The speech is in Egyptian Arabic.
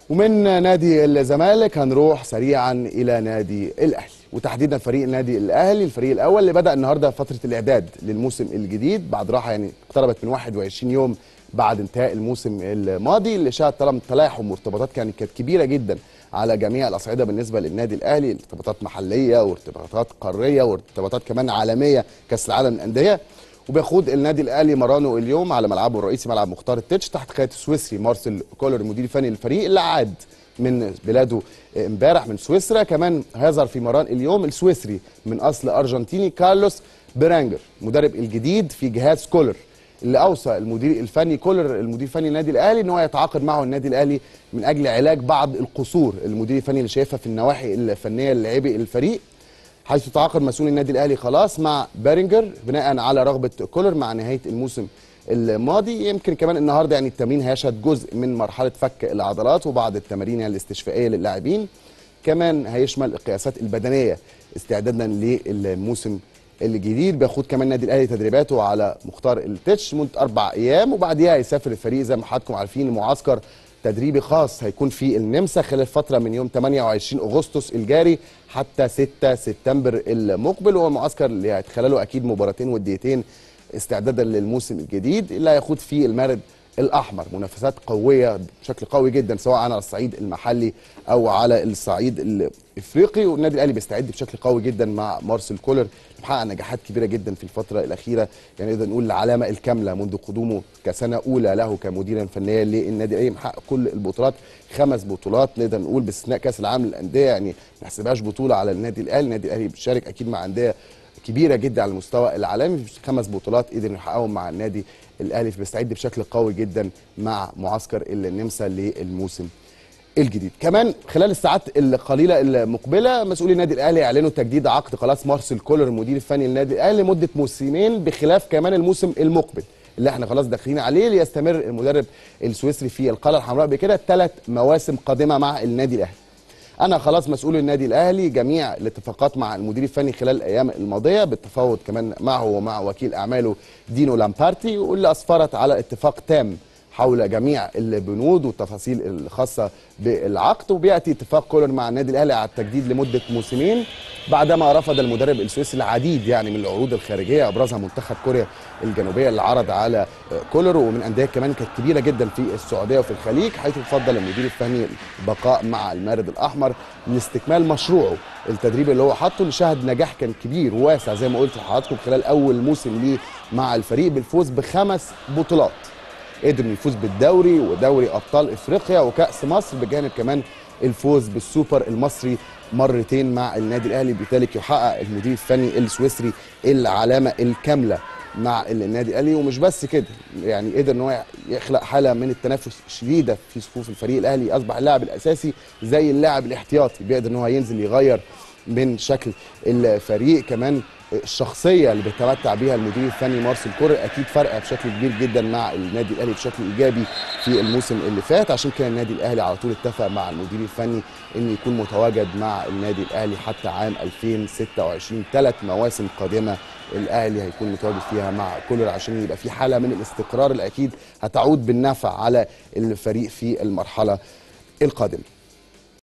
ومن نادي الزمالك هنروح سريعا الى نادي الاهلي وتحديدا فريق النادي الاهلي الفريق الاول اللي بدا النهارده فتره الاعداد للموسم الجديد بعد راحه يعني اقتربت من 21 يوم بعد انتهاء الموسم الماضي اللي شهد طالما تلاحم وارتباطات كانت كانت كبيره جدا على جميع الاصعده بالنسبه للنادي الاهلي ارتباطات محليه وارتباطات قاريه وارتباطات كمان عالميه كاس العالم للانديه وبيخوض النادي الاهلي مرانه اليوم على ملعبه الرئيسي ملعب مختار التتش تحت قياده السويسري مارسيل كولر المدير الفني للفريق اللي عاد من بلاده امبارح من سويسرا كمان هيظهر في مران اليوم السويسري من اصل ارجنتيني كارلوس برانجر مدرب الجديد في جهاز كولر اللي اوصى المدير الفني كولر المدير الفني للنادي الاهلي ان هو يتعاقد معه النادي الاهلي من اجل علاج بعض القصور المدير الفني اللي شايفها في النواحي الفنيه للاعبي الفريق حيث تعاقد مسؤول النادي الاهلي خلاص مع بيرنجر بناء على رغبه كولر مع نهايه الموسم الماضي يمكن كمان النهارده يعني التمرين هيشهد جزء من مرحله فك العضلات وبعض التمارين يعني الاستشفائيه للاعبين كمان هيشمل القياسات البدنيه استعدادا للموسم الجديد بياخد كمان النادي الاهلي تدريباته على مختار التتش مده اربع ايام وبعديها هيسافر الفريق زي ما حضراتكم عارفين لمعسكر تدريبي خاص هيكون في النمسا خلال فتره من يوم 28 اغسطس الجاري حتى 6 سبتمبر المقبل وهو معسكر اللي هيتخلله اكيد مباراتين وديتين استعدادا للموسم الجديد اللي هيخوض فيه المارد الاحمر منافسات قويه بشكل قوي جدا سواء على الصعيد المحلي او على الصعيد الافريقي والنادي الاهلي بيستعد بشكل قوي جدا مع مارسيل كولر محقق نجاحات كبيره جدا في الفتره الاخيره يعني نقدر نقول العلامه الكامله منذ قدومه كسنه اولى له كمديرا فنيا للنادي الاهلي محقق كل البطولات خمس بطولات نقدر نقول باستثناء كاس العالم للانديه يعني ما نحسبهاش بطوله على النادي الاهلي النادي الاهلي بيشارك اكيد مع انديه كبيره جدا على المستوى العالمي خمس بطولات قدر يحققهم مع النادي الاهلي بيستعد بشكل قوي جدا مع معسكر النمسا للموسم الجديد كمان خلال الساعات القليله المقبله مسؤولي النادي الاهلي اعلنوا تجديد عقد خلاص مارسيل كولر المدير الفني للنادي الاهلي لمده موسمين بخلاف كمان الموسم المقبل اللي احنا خلاص داخلين عليه ليستمر المدرب السويسري في القلعه الحمراء بكده ثلاث مواسم قادمه مع النادي الاهلي انا خلاص مسؤول النادي الاهلي جميع الاتفاقات مع المدير الفني خلال الايام الماضيه بالتفاوض كمان معه ومع وكيل اعماله دينو لامبارتي واللي اسفرت على اتفاق تام حول جميع البنود والتفاصيل الخاصه بالعقد وبياتي اتفاق كولر مع النادي الاهلي على التجديد لمده موسمين بعدما رفض المدرب السويسري العديد يعني من العروض الخارجيه ابرزها منتخب كوريا الجنوبيه اللي عرض على كولر ومن انديه كمان كانت كبيره جدا في السعوديه وفي الخليج حيث فضل المدير الفني البقاء مع المارد الاحمر لاستكمال مشروعه التدريب اللي هو حاطه اللي شهد نجاح كان كبير وواسع زي ما قلت لحضراتكم خلال اول موسم ليه مع الفريق بالفوز بخمس بطولات قدر يفوز بالدوري ودوري ابطال افريقيا وكاس مصر بجانب كمان الفوز بالسوبر المصري مرتين مع النادي الاهلي بذلك يحقق المدير الفني السويسري العلامه الكامله مع النادي الاهلي ومش بس كده يعني قدر ان هو يخلق حاله من التنافس شديده في صفوف الفريق الاهلي اصبح اللاعب الاساسي زي اللاعب الاحتياطي بيقدر ان هو ينزل يغير من شكل الفريق كمان الشخصيه اللي بيتمتع بيها المدير الفني مارسيل كولر اكيد فرقه بشكل كبير جدا مع النادي الاهلي بشكل ايجابي في الموسم اللي فات عشان كده النادي الاهلي على طول اتفق مع المدير الفني انه يكون متواجد مع النادي الاهلي حتى عام 2026 ثلاث مواسم قادمه الاهلي هيكون متواجد فيها مع كولر عشان يبقى في حاله من الاستقرار اللي اكيد هتعود بالنفع على الفريق في المرحله القادمه